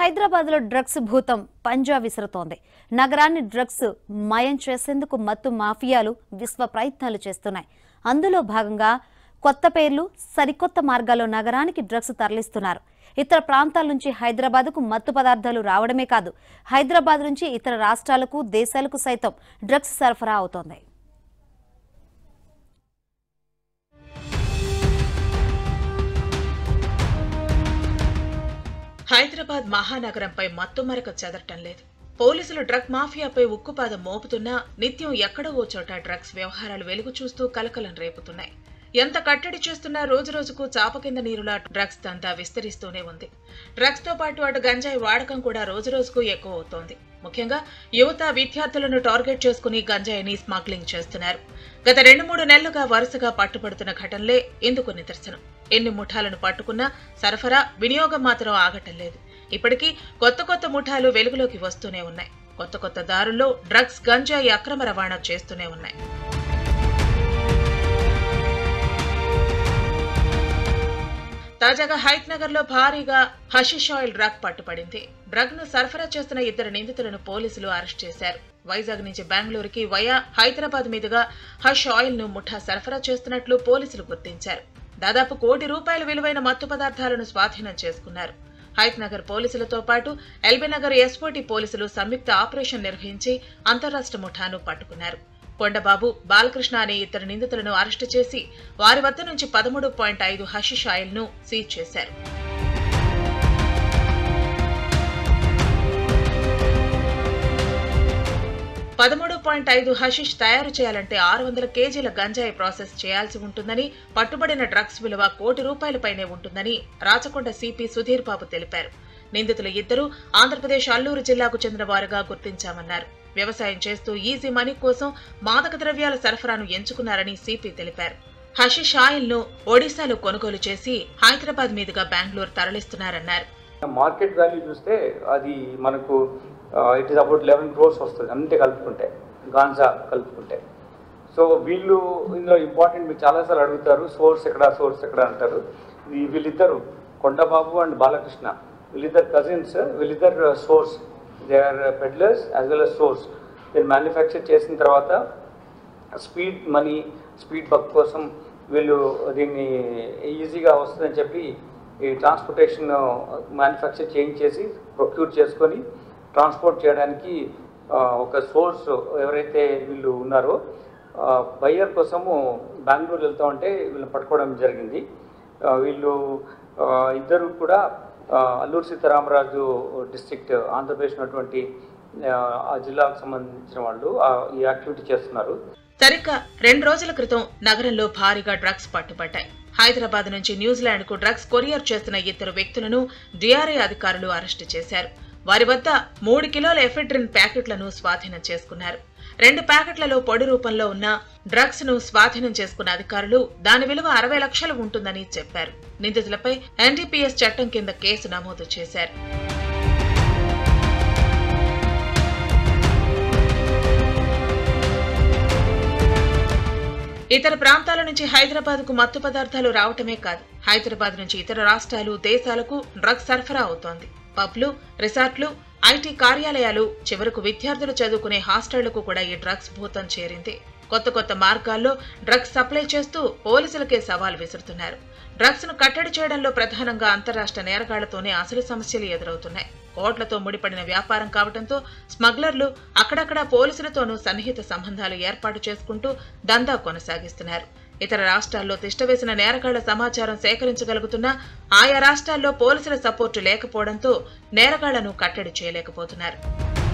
హైదరాబాద్లో డ్రగ్స్ భూతం పంజా విసురుతోంది నగరాన్ని డ్రగ్స్ మయం చేసేందుకు మత్తు మాఫియాలు విశ్వ ప్రయత్నాలు చేస్తున్నాయి అందులో భాగంగా కొత్త పేర్లు సరికొత్త మార్గాల్లో నగరానికి డ్రగ్స్ తరలిస్తున్నారు ఇతర ప్రాంతాల నుంచి హైదరాబాద్కు మత్తు పదార్థాలు రావడమే కాదు హైదరాబాద్ నుంచి ఇతర రాష్ట్రాలకు దేశాలకు సైతం డ్రగ్స్ సరఫరా అవుతోంది హైదరాబాద్ మహానగరంపై మత్తుమరక చెదరటం లేదు పోలీసులు డ్రగ్ మాఫియాపై ఉక్కుపాదం మోపుతున్నా నిత్యం ఎక్కడో ఓ చోట డ్రగ్స్ వ్యవహారాలు వెలుగు చూస్తూ కలకలం రేపుతున్నాయి ఎంత కట్టడి చేస్తున్నా రోజు రోజుకు చాప కింద నీరులా డ్రగ్స్ దంతా విస్తరిస్తూనే ఉంది డ్రగ్స్ తో పాటు అటు గంజాయి వాడకం కూడా రోజు రోజుకు ఎక్కువ అవుతోంది ముఖ్యంగా యువత విద్యార్థులను టార్గెట్ చేసుకుని గంజాయిని స్మగ్లింగ్ చేస్తున్నారు గత రెండు మూడు నెలలుగా వరుసగా పట్టుబడుతున్న ఘటనలే ఇందుకు నిదర్శనం ఎన్ని ముఠాలను పట్టుకున్నా సరఫరా వినియోగం మాత్రం ఆగటం లేదు ఇప్పటికీ కొత్త కొత్త ముఠాలు వెలుగులోకి వస్తూనే ఉన్నాయి కొత్త కొత్త దారుల్లో డ్రగ్స్ గంజాయి అక్రమ రవాణా చేస్తూనే ఉన్నాయి తాజాగా హైత్ నగర్ లో భారీగా హషిష్ ఆయిల్ డ్రగ్ పట్టుపడింది డ్రగ్ ను సరఫరా చేస్తున్న ఇద్దరు నిందితులను పోలీసులు అరెస్ట్ చేశారు వైజాగ్ నుంచి బెంగళూరుకి వయా హైదరాబాద్ మీదుగా హష్ ఆయిల్ ను ముఠా సరఫరా చేస్తున్నట్లు పోలీసులు గుర్తించారు దాదాపు కోటి రూపాయల విలువైన మత్తు పదార్థాలను స్వాధీనం చేసుకున్నారు హైత్ నగర్ పోలీసులతో పాటు ఎల్బీ నగర్ ఎస్ఓటీ పోలీసులు సంయుక్త ఆపరేషన్ నిర్వహించి అంతరాష్ట్ర ముఠాను పట్టుకున్నారు కొండబాబు బాలకృష్ణ అనే ఇద్దరు నిందితులను అరెస్టు చేసి వారి వద్ద నుంచి పదమూడు పాయింట్ ఐదు హషిష్ ఆయిల్ ను సీజ్ చేశారు పదమూడు పాయింట్ ఐదు హషిష్ తయారు చేయాలంటే ఆరు వందల కేజీల గంజాయి ప్రాసెస్ చేయాల్సి ఉంటుందని పట్టుబడిన డ్రగ్స్ విలువ కోటి రూపాయలపైనే ఉంటుందని రాచకొండ సిపి సుధీర్ బాబు తెలిపారు నిందితులు ఇద్దరు ఆంధ్రప్రదేశ్ అల్లూరు జిల్లాకు చెందిన వారుగా గుర్తించామన్నారు వ్యవసాయం చేస్తూ ఈజీ మనీ కోసం మాదక ద్రవ్యాల సరఫరాను ఎంచుకున్నారని సిపి తెలిపారు హషిష్ ఆయిల్ ను ఒడిశాలో కొనుగోలు చేసి హైదరాబాద్ మీదుగా బెంగళూరు తరలిస్తున్నారన్నారు మార్కెట్ వాల్యూ చూస్తే అది మనకు it is about eleven crores వస్తుంది అంతే కలుపుకుంటే గాంజా కలుపుకుంటే సో వీళ్ళు ఇందులో ఇంపార్టెంట్ మీరు చాలాసార్లు అడుగుతారు సోర్స్ ఎక్కడ సోర్స్ ఎక్కడ అంటారు ఈ వీళ్ళిద్దరు కొండబాబు అండ్ బాలకృష్ణ వీళ్ళిద్దరు కజిన్స్ వీళ్ళిద్దరు source they are peddlers as well as source వీళ్ళు మ్యానుఫ్యాక్చర్ చేసిన తర్వాత స్పీడ్ మనీ స్పీడ్ బక్ కోసం వీళ్ళు దీన్ని ఈజీగా వస్తుందని చెప్పి ఈ ట్రాన్స్పోర్టేషన్ మ్యానుఫ్యాక్చర్ చేంజ్ చేసి ప్రొక్యూర్ చేసుకొని ట్రాన్స్పోర్ట్ చేయడానికి ఆ, ఒక సోర్స్ ఎవరైతే వీళ్ళు ఉన్నారో బయ్యర్ కోసము బెంగళూరు వెళ్తా ఉంటే వీళ్ళని పట్టుకోవడం జరిగింది ఆ, వీళ్ళు ఆ, ఇద్దరు కూడా ఆ, అల్లూరు సీతారామరాజు డిస్ట్రిక్ట్ ఆంధ్రప్రదేశ్ ఉన్నటువంటి ఆ, ఆ జిల్లాకు సంబంధించిన వాళ్ళు ఆ, ఈ యాక్టివిటీ చేస్తున్నారు సరిగ్గా రెండు రోజుల క్రితం నగరంలో భారీగా డ్రగ్స్ పట్టుబడ్డాయి హైదరాబాద్ నుంచి న్యూజిలాండ్ కు డ్రగ్స్ కొరియర్ చేస్తున్న ఇద్దరు వ్యక్తులను డిఆర్ఐ అధికారులు అరెస్టు చేశారు వారి వద్ద మూడు కిలోల ఎఫెడ్రిన్ ప్యాకెట్లను స్వాధీనం చేసుకున్నారు రెండు ప్యాకెట్లలో పొడి రూపంలో ఉన్న డ్రగ్స్ ను స్వాధీనం చేసుకున్న అధికారులు దాని విలువ అరవై లక్షలు ఉంటుందని చెప్పారు నిందితులపై ఎన్డీపీఎస్ చట్టం కింద కేసు నమోదు చేశారు ఇతర ప్రాంతాల నుంచి హైదరాబాద్ కు మత్తు పదార్థాలు రావటమే కాదు హైదరాబాద్ నుంచి ఇతర రాష్ట్రాలు దేశాలకు డ్రగ్స్ సరఫరా అవుతోంది పబ్లు రిసార్ట్లు ఐటీ కార్యాలయాలు చివరకు విద్యార్థులు చదువుకునే హాస్టళ్లకు కూడా ఈ డ్రగ్స్ భూతం చేరింది కొత్త కొత్త మార్గాల్లో డ్రగ్స్ సప్లై చేస్తూ పోలీసులకే సవాల్ విసురుతున్నారు డ్రగ్స్ ను కట్టడి చేయడంలో ప్రధానంగా అంతరాష్ట్ర నేరగాళ్లతోనే అసలు సమస్యలు ఎదురవుతున్నాయి కోట్లతో ముడిపడిన వ్యాపారం కావడంతో స్మగ్లర్లు అక్కడక్కడ పోలీసులతోనూ సన్నిహిత సంబంధాలు ఏర్పాటు చేసుకుంటూ దందా కొనసాగిస్తున్నారు ఇతర రాష్ట్రాల్లో తిష్టవేసిన నేరగాళ్ల సమాచారం సేకరించగలుగుతున్నా ఆయా రాష్ట్రాల్లో పోలీసుల సపోర్టు లేకపోవడంతో నేరగాళ్లను కట్టడి చేయలేకపోతున్నారు